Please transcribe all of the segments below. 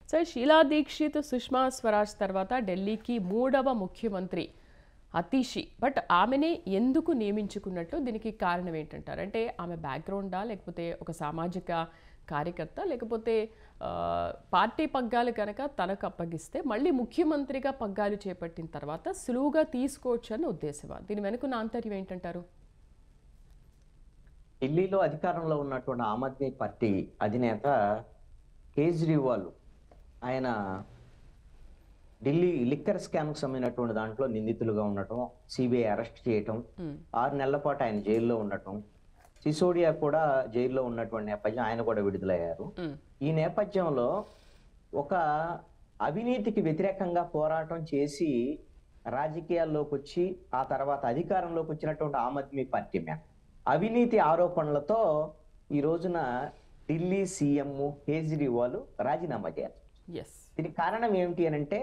So Sheila Dikshit Sushma Swaraj తర్వాత ఢిల్లీకి మూడవ ముఖ్యమంత్రి అతీషి బట్ ఆమెనే ఎందుకు నియమించుకున్నట్లు దీనికి కారణం ఏంటంటారు అంటే ఆమె బ్యాక్గ్రౌండా లేకపోతే ఒక సామాజిక కార్యకర్త లేకపోతే ఆ, పార్టీ పగ్గాలు కనుక తనకు అప్పగిస్తే మళ్ళీ ముఖ్యమంత్రిగా పగ్గాలు చేపట్టిన తర్వాత సులువుగా తీసుకోవచ్చు అన్న ఉద్దేశమా దీని వెనుకున్న ఆంతర్యం ఏంటంటారు ఢిల్లీలో అధికారంలో ఉన్నటువంటి ఆమ్ ఆద్మీ పార్టీ అధినేత కేజ్రీవాల్ ఆయన ఢిల్లీ లిక్కర్ స్కామ్కి సంబంధించినటువంటి దాంట్లో నిందితులుగా ఉండటం సిబిఐ అరెస్ట్ చేయటం మ్మ్. ఆరు నెలల పాటు ఆయన జైల్లో ఉండటం సిసోడియా కూడా జైల్లో ఉన్నటువంటి నేపథ్యం ఆయన కూడా విడుదలయ్యారు మ్మ్. ఈ నేపథ్యంలో ఒక అవినీతికి వ్యతిరేకంగా పోరాటం చేసి రాజకీయాల్లోకి వచ్చి ఆ తర్వాత అధికారంలోకి వచ్చినటువంటి ఆమ్ ఆద్మీ పార్టీ మీద అవినీతి ఆరోపణలతో ఈ రోజున ఢిల్లీ సీఎం కేజ్రీవాల్ రాజీనామా చేయాలి ఎస్ దీనికి కారణం ఏమిటి అని అంటే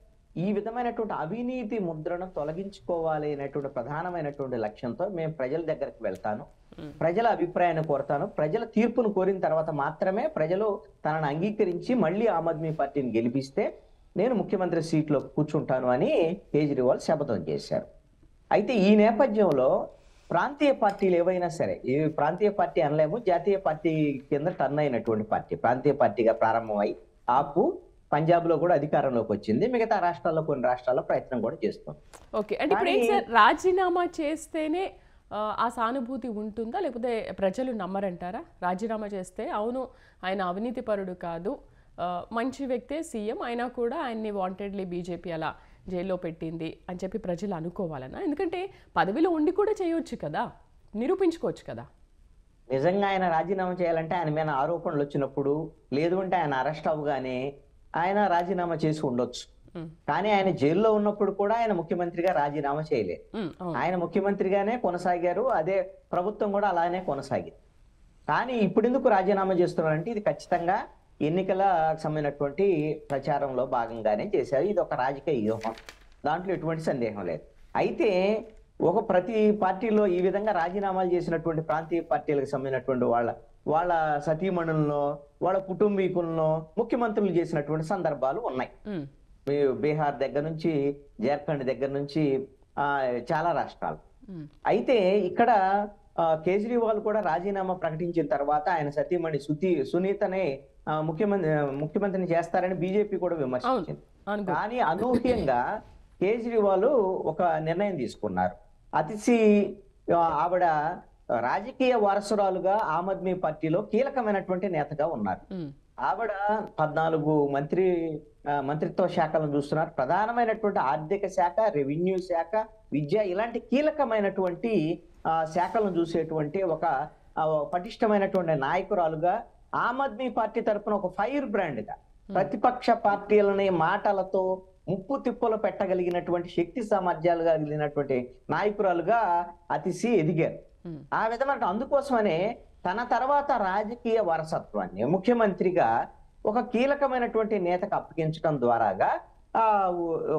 ఈ విధమైనటువంటి అవినీతి ముద్రను తొలగించుకోవాలి అనేటువంటి ప్రధానమైనటువంటి లక్ష్యంతో మేము ప్రజల దగ్గరికి వెళ్తాను మ్మ్. ప్రజల అభిప్రాయాన్ని కోరతాను ప్రజల తీర్పును కోరిన తర్వాత మాత్రమే ప్రజలు తనను అంగీకరించి మళ్ళీ ఆమ్ ఆద్మీ పార్టీని గెలిపిస్తే నేను ముఖ్యమంత్రి సీట్లో కూర్చుంటాను అని కేజ్రీవాల్ శపథం చేశారు అయితే ఈ నేపథ్యంలో ప్రాంతీయ పార్టీలు ఏవైనా సరే ఈ ప్రాంతీయ పార్టీ అనలేము జాతీయ పార్టీ కింద టర్న్ అయినటువంటి పార్టీ ప్రాంతీయ పార్టీగా ప్రారంభమై ఆపు పంజాబ్ లో కూడా అధికారంలోకి వచ్చింది మిగతా రాష్ట్రాల్లో కొన్ని రాష్ట్రాల్లో ప్రయత్నం కూడా చేస్తుంది ఓకే అంటే ఇప్పుడు ఏంటి సార్ రాజీనామా చేస్తేనే ఆ, ఆ సానుభూతి ఉంటుందా లేకపోతే ప్రజలు నమ్మరంటారా రాజీనామా చేస్తే అవును ఆయన అవినీతి పరుడు కాదు ఆ, మంచి వ్యక్తే సీఎం అయినా కూడా ఆయన్ని వాంటెడ్లీ బీజేపీ అలా జైల్లో పెట్టింది అని చెప్పి ప్రజలు అనుకోవాలనా ఎందుకంటే పదవిలో ఉండి కూడా చేయొచ్చు కదా నిరూపించుకోవచ్చు కదా నిజంగా ఆయన రాజీనామా చేయాలంటే ఆయన మీద ఆరోపణలు వచ్చినప్పుడు లేదు అంటే ఆయన అరెస్ట్ అవ్వగానే ఆయన రాజీనామా చేసి ఉండొచ్చు ఉమ్, కానీ ఆయన జైల్లో ఉన్నప్పుడు కూడా ఆయన ముఖ్యమంత్రిగా రాజీనామా చేయలేదు ఉమ్, అవును ఆయన ముఖ్యమంత్రిగానే కొనసాగారు అదే ప్రభుత్వం కూడా అలానే కొనసాగింది కానీ ఇప్పుడు ఎందుకు రాజీనామా చేస్తున్నారంటే ఇది ఖచ్చితంగా ఎన్నికల సంబంధించినటువంటి ప్రచారంలో భాగంగానే చేశారు ఇది ఒక రాజకీయ వ్యూహం దాంట్లో ఎటువంటి సందేహం లేదు అయితే ఒక ప్రతి పార్టీలో ఈ విధంగా రాజీనామాలు చేసినటువంటి ప్రాంతీయ పార్టీలకు సంబంధించినటువంటి వాళ్ళ వాళ్ళ సతీమణులను వాళ్ళ కుటుంబీకులను ముఖ్యమంత్రులు చేసినటువంటి సందర్భాలు ఉన్నాయి ఉమ్, మీ- బీహార్ దగ్గర నుంచి జార్ఖండ్ దగ్గర నుంచి ఆ, చాలా రాష్ట్రాలు ఉమ్, అయితే ఇక్కడ ఆ, కేజ్రీవాల్ కూడా రాజీనామా ప్రకటించిన తర్వాత ఆయన సతీమణి సుతి సునీతనే ఆ, ముఖ్యమంత్రి ముఖ్యమంత్రిని చేస్తారని బీజేపీ కూడా విమర్శించింది అనుకో కానీ అనూహ్యంగా కేజ్రీవాల్ ఒక నిర్ణయం తీసుకున్నారు అతిశి ఆ, ఆవిడ రాజకీయ వారసురాలుగా ఆమ్ ఆద్మీ పార్టీలో కీలకమైనటువంటి నేతగా ఉన్నారు ఉమ్, ఆవిడ పద్నాలుగు మంత్రి ఆ, మంత్రిత్వ శాఖలను చూస్తున్నారు ప్రధానమైనటువంటి ఆర్థిక శాఖ రెవెన్యూ శాఖ విద్య ఇలాంటి కీలకమైనటువంటి ఆ, శాఖలను చూసేటువంటి ఒక ఆ, పటిష్టమైనటువంటి నాయకురాలుగా ఆమ్ ఆద్మీ పార్టీ తరపున ఒక ఫైర్ బ్రాండ్ గా ప్రతిపక్ష పార్టీలని మాటలతో ముప్పు తిప్పలు పెట్టగలిగినటువంటి శక్తి సామర్థ్యాలు కలిగినటువంటి నాయకురాలుగా అతిశి ఎదిగారు ఉమ్, ఆ విధమైన అందుకోసమనే తన తర్వాత రాజకీయ వారసత్వాన్ని ముఖ్యమంత్రిగా ఒక కీలకమైనటువంటి నేతకు అప్పగించడం ద్వారాగా ఆ ఉ-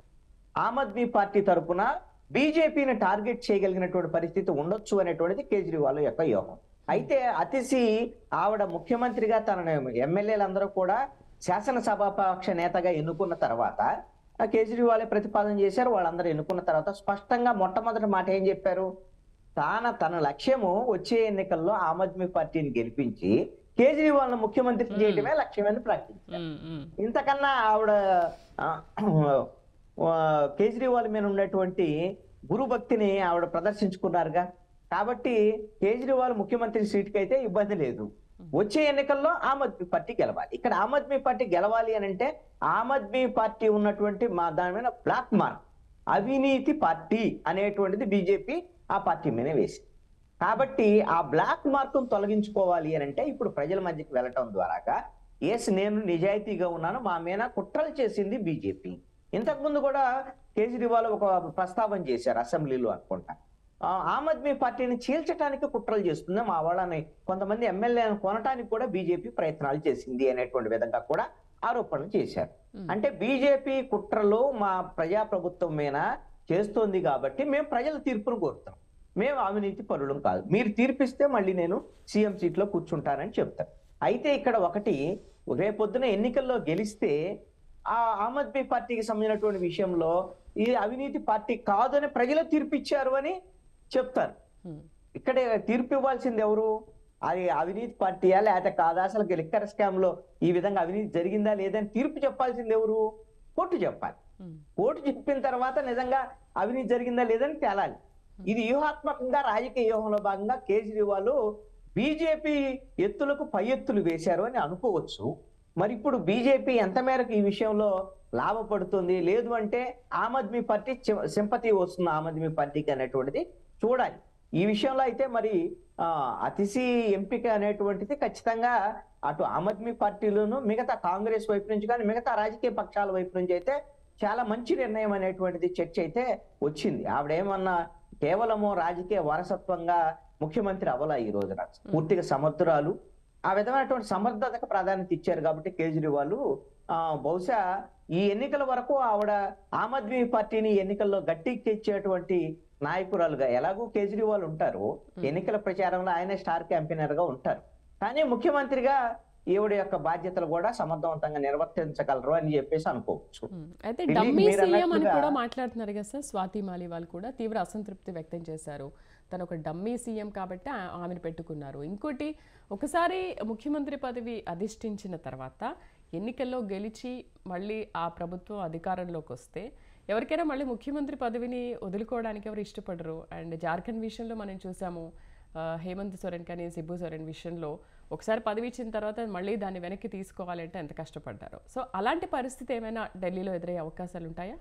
ఆమ్ ఆద్మీ పార్టీ తరపున బీజేపీని టార్గెట్ చేయగలిగినటువంటి పరిస్థితి ఉండొచ్చు అనేటువంటిది కేజ్రీవాల్ యొక్క యోగం అయితే అతిశి ఆవిడ ముఖ్యమంత్రిగా తన ఎమ్మెల్యేలందరూ కూడా శాసనసభాపక్ష నేతగా ఎన్నుకున్న తర్వాత ఆ కేజ్రీవాలే ప్రతిపాదన చేశారు వాళ్ళందరూ ఎన్నుకున్న తర్వాత స్పష్టంగా మొట్టమొదటి మాట ఏం చెప్పారు తాన తన లక్ష్యము వచ్చే ఎన్నికల్లో ఆమ్ ఆద్మీ పార్టీని గెలిపించి కేజ్రీవాల్ ముఖ్యమంత్రి చేయడమే లక్ష్యమని ప్రకటించారు ఉమ్, ఉమ్, ఇంతకన్నా ఆవిడ ఆ, ఆ, కేజ్రీవాల్ మీద ఉన్నటువంటి గురుభక్తిని ఆవిడ ప్రదర్శించుకున్నారుగా కాబట్టి కేజ్రీవాల్ ముఖ్యమంత్రి సీటుకి అయితే ఇబ్బంది లేదు వచ్చే ఎన్నికల్లో ఆమ్ ఆద్మీ పార్టీ గెలవాలి ఇక్కడ ఆమ్ ఆద్మీ పార్టీ గెలవాలి అని అంటే ఆమ్ ఆద్మీ పార్టీ ఉన్నటువంటి మా దాని మీద బ్లాక్ మార్క్ అవినీతి పార్టీ అనేటువంటిది బీజేపీ ఆ పార్టీ మీద వేసింది కాబట్టి ఆ బ్లాక్ మార్కును తొలగించుకోవాలి అని అంటే ఇప్పుడు ప్రజల మధ్యకి వెళ్ళటం ద్వారాగా ఎస్ నేను నిజాయితీగా ఉన్నాను మా మీద కుట్రలు చేసింది బీజేపీ ఇంతకుముందు కూడా కేజ్రీవాల్ ఒక ప్రస్తావన చేశారు అసెంబ్లీలో అనుకుంటా ఆ, ఆమ్ ఆద్మీ పార్టీని చీల్చడానికి కుట్రలు చేస్తుంది మా వాళ్ళని కొంతమంది ఎమ్మెల్యేలను కొనటానికి కూడా బీజేపీ ప్రయత్నాలు చేసింది అనేటువంటి విధంగా కూడా ఆరోపణలు చేశారు ఉమ్. అంటే బీజేపీ కుట్రలు మా ప్రజాప్రభుత్వం మీద చేస్తోంది కాబట్టి మేము ప్రజల తీర్పును కోరుతాం మేము అవినీతి పరులం కాదు మీరు తీర్పిస్తే మళ్ళీ నేను సీఎం సీట్లో కూర్చుంటానని చెప్తాను అయితే ఇక్కడ ఒకటి రేపొద్దున ఎన్నికల్లో గెలిస్తే ఆ ఆమ్ ఆద్మీ పార్టీకి సంబంధించినటువంటి విషయంలో ఈ అవినీతి పార్టీ కాదని ప్రజలు తీర్పు ఇచ్చారు అని చెప్తారు ఉమ్, ఇక్కడ తీర్పు ఇవ్వాల్సింది ఎవరు అది అవినీతి పార్టీయా లేకపోతే కాదా అసలు లిక్కర్ స్కామ్ లో ఈ విధంగా అవినీతి జరిగిందా లేదని తీర్పు చెప్పాల్సింది ఎవరు కోర్టు చెప్పాలి ఉమ్, కోర్టు చెప్పిన తర్వాత నిజంగా అవినీతి జరిగిందా లేదని తేలాలి ఇది వ్యూహాత్మకంగా రాజకీయ వ్యూహంలో భాగంగా కేజ్రీవాల్ బీజేపీ ఎత్తులకు పై ఎత్తులు వేశారు అని అనుకోవచ్చు మరి ఇప్పుడు బీజేపీ ఎంత మేరకు ఈ విషయంలో లాభపడుతుంది లేదు అంటే ఆమ్ ఆద్మీ పార్టీ సింపతి వస్తుంది ఆమ్ ఆద్మీ పార్టీకి అనేటువంటిది చూడాలి ఈ విషయంలో అయితే మరి ఆ, అతిశీ ఎంపిక అనేటువంటిది ఖచ్చితంగా అటు ఆమ్ ఆద్మీ పార్టీలోను మిగతా కాంగ్రెస్ వైపు నుంచి కానీ మిగతా రాజకీయ పక్షాల వైపు నుంచి అయితే చాలా మంచి నిర్ణయం అనేటువంటిది చర్చ అయితే వచ్చింది ఆవిడ ఏమన్నా కేవలము రాజకీయ వారసత్వంగా ముఖ్యమంత్రి అవ్వాల ఈ రోజున పూర్తిగా సమర్థురాలు ఆ విధమైనటువంటి సమర్థతకు ప్రాధాన్యత ఇచ్చారు కాబట్టి కేజ్రీవాల్ ఆ, బహుశా ఈ ఎన్నికల వరకు ఆవిడ ఆమ్ ఆద్మీ పార్టీని ఎన్నికల్లో గట్టెక్కించేటువంటి నాయకురాలుగా ఎలాగూ కేజ్రీవాల్ ఉంటారు ఎన్నికల ప్రచారంలో ఆయనే స్టార్ క్యాంపెయినర్ గా ఉంటారు కానీ ముఖ్యమంత్రిగా ఈవిడ యొక్క బాధ్యతలు కూడా సమర్థవంతంగా నిర్వర్తించగలరు అని చెప్పేసి అనుకోవచ్చు ఉమ్. అయితే ఢిల్లీ డమ్మీ మీరు సీఎం అని అన్నట్లుగా- కూడా మాట్లాడుతున్నారు కదా సార్ స్వాతి మాలివాల్ కూడా తీవ్ర అసంతృప్తి వ్యక్తం చేశారు తను ఒక డమ్మీ సీఎం కాబట్టి ఆ- ఆమెను పెట్టుకున్నారు ఇంకోటి ఒకసారి ముఖ్యమంత్రి పదవి అధిష్ఠించిన తర్వాత ఎన్నికల్లో గెలిచి మళ్ళీ ఆ ప్రభుత్వం అధికారంలోకి వస్తే ఎవరికైనా మళ్ళీ ముఖ్యమంత్రి పదవిని వదులుకోవడానికి ఎవరు ఇష్టపడరు అండ్ జార్ఖండ్ విషయంలో మనం చూసాము ఆ, హేమంత్ సోరెన్ కానీ సిబ్బు సోరెన్ విషయంలో ఒకసారి పదవి ఇచ్చిన తర్వాత మళ్ళీ దాన్ని వెనక్కి తీసుకోవాలంటే ఎంత కష్టపడ్డారో సో అలాంటి పరిస్థితి ఏమైనా ఢిల్లీలో ఎదురయ్యే అవకాశాలు ఉంటాయా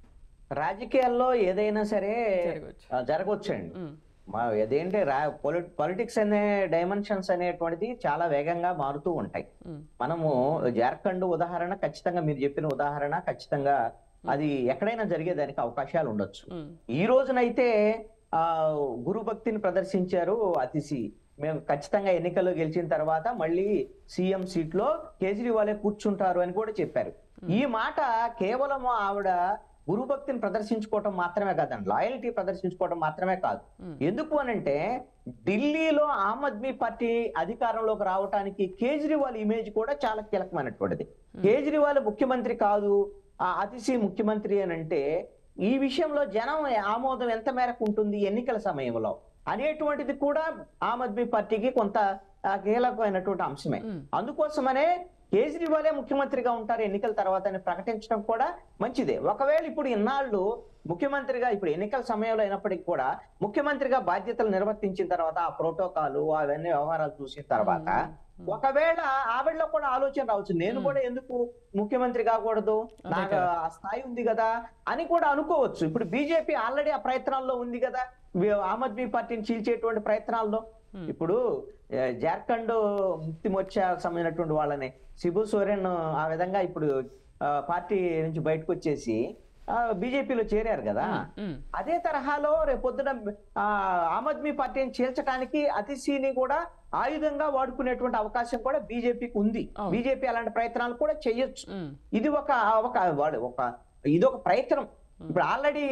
రాజకీయాల్లో ఏదైనా సరే జరగవచ్చు ఆ, జరగవచ్చండి ఉమ్, మా అదేంటి రా పొలిటిక్స్ అనే డైమెన్షన్స్ అనేటువంటిది చాలా వేగంగా మారుతూ ఉంటాయి ఉమ్, మనము జార్ఖండ్ ఉదాహరణ ఖచ్చితంగా మీరు చెప్పిన ఉదాహరణ ఖచ్చితంగా అది ఎక్కడైనా జరిగేదానికి అవకాశాలు ఉండొచ్చు ఉమ్, ఈ రోజునైతే ఆ గురు భక్తిని ప్రదర్శించారు అతిశి మేము ఖచ్చితంగా ఎన్నికల్లో గెలిచిన తర్వాత మళ్ళీ సీఎం సీట్ లో కేజ్రీవాలే కూర్చుంటారు అని కూడా చెప్పారు ఈ మాట కేవలం ఆవిడ గురు భక్తిని ప్రదర్శించుకోవటం మాత్రమే కాదండి లాయల్టీ ప్రదర్శించుకోవటం మాత్రమే కాదు ఉమ్, ఎందుకు అనంటే ఢిల్లీలో ఆమ్ ఆద్మీ పార్టీ అధికారంలోకి రావడానికి కేజ్రీవాల్ ఇమేజ్ కూడా చాలా కీలకమైనటువంటిది కేజ్రీవాల్ ముఖ్యమంత్రి కాదు ఆ అతిశి ముఖ్యమంత్రి అని అంటే ఈ విషయంలో జనం ఆమోదం ఎంత మేరకు ఉంటుంది ఎన్నికల సమయంలో అనేటువంటిది కూడా ఆమ్ ఆద్మీ పార్టీకి కొంత ఆ, కీలకమైనటువంటి అంశమే ఉమ్, అందుకోసమనే కేజ్రీవాలే ముఖ్యమంత్రిగా ఉంటారు ఎన్నికల తర్వాత అని ప్రకటించడం కూడా మంచిదే ఒకవేళ ఇప్పుడు ఇన్నాళ్ళు ముఖ్యమంత్రిగా ఇప్పుడు ఎన్నికల సమయంలో అయినప్పటికీ కూడా ముఖ్యమంత్రిగా బాధ్యతలు నిర్వర్తించిన తర్వాత ఆ ప్రోటోకాల్ అవన్నీ వ్యవహారాలు చూసిన తర్వాత ఒకవేళ ఆవిడలో కూడా ఆలోచన రావచ్చు నేను కూడా ఎందుకు ముఖ్యమంత్రి కాకూడదు అదే నాకు కదా. ఆ స్థాయి ఉంది కదా అని కూడా అనుకోవచ్చు ఇప్పుడు బీజేపీ ఆల్రెడీ ఆ ప్రయత్నాల్లో ఉంది కదా వీ- ఆమ్ ఆద్మీ పార్టీని చీల్చేటువంటి ప్రయత్నాల్లో Hmm. ఇప్పుడు ఏ, జార్ఖండ్ ముక్తి మోర్చా సంబంధించినటువంటి వాళ్ళని శిబు సోరెన్ ఆ విధంగా ఇప్పుడు ఆ, పార్టీ నుంచి బయటకు వచ్చేసి బీజేపీలో చేరారు కదా ఉమ్, అదే తరహాలో రేపొద్దున ఆ, ఆమ్ ఆద్మీ పార్టీని చీల్చడానికి అతిశీని కూడా ఆయుధంగా వాడుకునేటువంటి అవకాశం కూడా బీజేపీకి ఉంది అవును. బీజేపీ అలాంటి ప్రయత్నాలు కూడా చేయొచ్చు ఉమ్, ఇది ఒక ఒక వాడు ఒక ఇది ఒక ప్రయత్నం ఇప్పుడు ఆల్రెడీ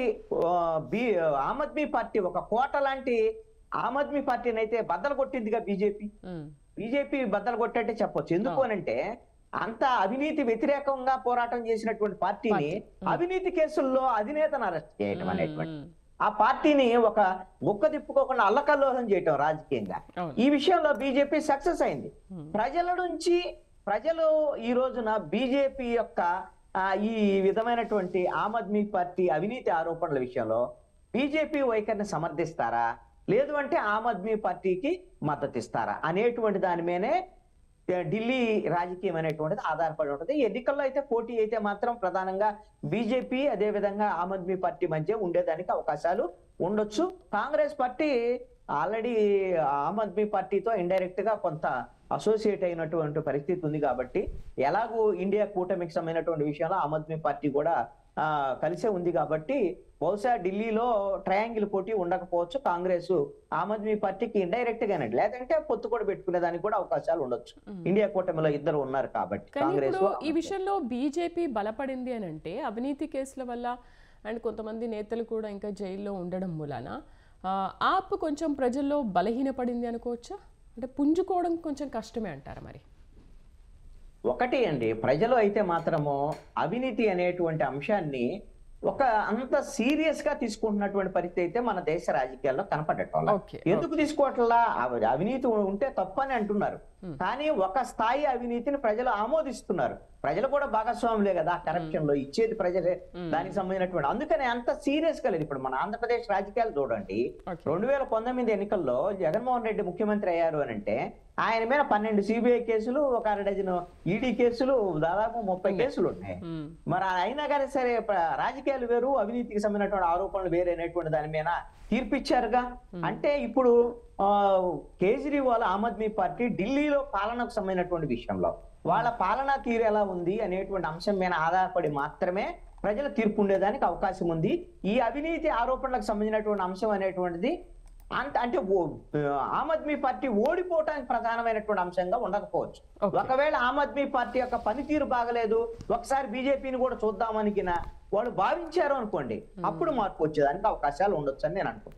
బి ఆమ్ ఆద్మీ పార్టీ ఒక కోట లాంటి ఆమ్ ఆద్మీ పార్టీని అయితే బద్దలు కొట్టిందిగా బీజేపీ ఉమ్, బీజేపీ బద్దలు కొట్టంటే చెప్పొచ్చు ఎందుకు అనంటే అంత అవినీతి వ్యతిరేకంగా పోరాటం చేసినటువంటి పార్టీని పార్టీ. అవినీతి కేసుల్లో అధినేతను అరెస్ట్ చేయటం అనేటువంటి ఉమ్, ఆ పార్టీని ఒక గుక్క తిప్పుకోకుండా అల్లకల్లోలం చేయటం రాజకీయంగా అవును ఈ విషయంలో బీజేపీ సక్సెస్ అయింది ఉమ్, ప్రజల నుంచి ప్రజలు ఈ రోజున బీజేపీ యొక్క ఆ, ఈ విధమైనటువంటి ఆమ్ ఆద్మీ పార్టీ అవినీతి ఆరోపణల విషయంలో బీజేపీ వైఖరిని సమర్థిస్తారా లేదు అంటే ఆమ్ ఆద్మీ పార్టీకి మద్దతు ఇస్తారా అనేటువంటి దాని మీదనే ఏ, ఢిల్లీ రాజకీయం అనేటువంటిది ఆధారపడి ఉంటుంది ఎన్నికల్లో అయితే పోటీ అయితే మాత్రం ప్రధానంగా బీజేపీ అదే విధంగా ఆమ్ ఆద్మీ పార్టీ మధ్య ఉండేదానికి అవకాశాలు ఉండొచ్చు కాంగ్రెస్ పార్టీ ఆల్రెడీ ఆమ్ ఆద్మీ పార్టీతో ఇండైరెక్ట్ గా కొంత అసోసియేట్ అయినటువంటి పరిస్థితి ఉంది కాబట్టి ఎలాగూ ఇండియా కూటమికి సంబంధించినటువంటి విషయంలో ఆమ్ ఆద్మీ పార్టీ కూడా ఆ, కలిసే ఉంది కాబట్టి బహుశా ఢిల్లీలో ట్రయాంగిల్ పోటీ ఉండకపోవచ్చు కాంగ్రెస్ ఆమ్ ఆద్మీ పార్టీకి ఇండైరెక్ట్ గానే లేదంటే పొత్తు కూడా పెట్టుకునే దానికి కూడా అవకాశాలు ఉండొచ్చు ఇండియా కూటమిలో ఇద్దరు ఉన్నారు కాబట్టి కానీ కాంగ్రెస్ ఇప్పుడు ఈ విషయంలో బీజేపీ బలపడింది అని అంటే అవినీతి కేసుల వల్ల అండ్ కొంతమంది నేతలు కూడా ఇంకా జైల్లో ఉండడం మూలాన ఆ, ఆప్ కొంచెం ప్రజల్లో బలహీనపడింది అనుకోవచ్చా అంటే పుంజుకోవడం కొంచెం కష్టమే అంటారా మరి ఒకటి అండి ప్రజలు అయితే మాత్రము అవినీతి అనేటువంటి అంశాన్ని ఒక అంత సీరియస్ గా తీసుకుంటున్నటువంటి పరిస్థితి అయితే మన దేశ రాజకీయాల్లో కనపడటం ఓకే ఎందుకు తీసుకోవట్లా అవి- అవినీతి ఉంటే తప్పని అంటున్నారు కానీ ఒక స్థాయి అవినీతిని ప్రజలు ఆమోదిస్తున్నారు ప్రజలు కూడా భాగస్వాములే కదా కరప్షన్ లో ఇచ్చేది ప్రజలే దానికి సంబంధించినటువంటి అందుకని అంత సీరియస్ గా లేదు ఇప్పుడు మన ఆంధ్రప్రదేశ్ రాజకీయాలు చూడండి ఓకే రెండు వేల పంతొమ్మిది ఎన్నికల్లో జగన్మోహన్ రెడ్డి ముఖ్యమంత్రి అయ్యారు అని అంటే ఆయన మీద పన్నెండు సిబిఐ కేసులు ఒక అర డజన్ ఈడీ కేసులు దాదాపు ముప్పై కేసులు ఉన్నాయి మ్మ్. మరి అయినా కానీ సరే ప్ర- రాజకీయాలు వేరు అవినీతికి సంబంధించినటువంటి ఆరోపణలు వేరు అనేటువంటి దాని మీద తీర్పిచ్చారుగా అంటే ఇప్పుడు ఆ, కేజ్రీవాల్ ఆమ్ ఆద్మీ పార్టీ ఢిల్లీలో పాలనకు సంబంధించినటువంటి విషయంలో వాళ్ళ పాలనా తీరు ఎలా ఉంది అనేటువంటి అంశం మీద ఆధారపడి మాత్రమే ప్రజల తీర్పు ఉండేదానికి అవకాశం ఉంది ఈ అవినీతి ఆరోపణలకు సంబంధించినటువంటి అంశం అనేటువంటిది అంత అంటే ఓ- ఆమ్ ఆద్మీ పార్టీ ఓడిపోవటానికి ప్రధానమైనటువంటి అంశంగా ఉండకపోవచ్చు Okay. ఒకవేళ ఆమ్ ఆద్మీ పార్టీ యొక్క పనితీరు బాగలేదు ఒకసారి బీజేపీని కూడా చూద్దామని గిన వాళ్ళు భావించారు అనుకోండి అప్పుడు మార్పు వచ్చేదానికి అవకాశాలు ఉండొచ్చు అని నేను అనుకుంటున్నాను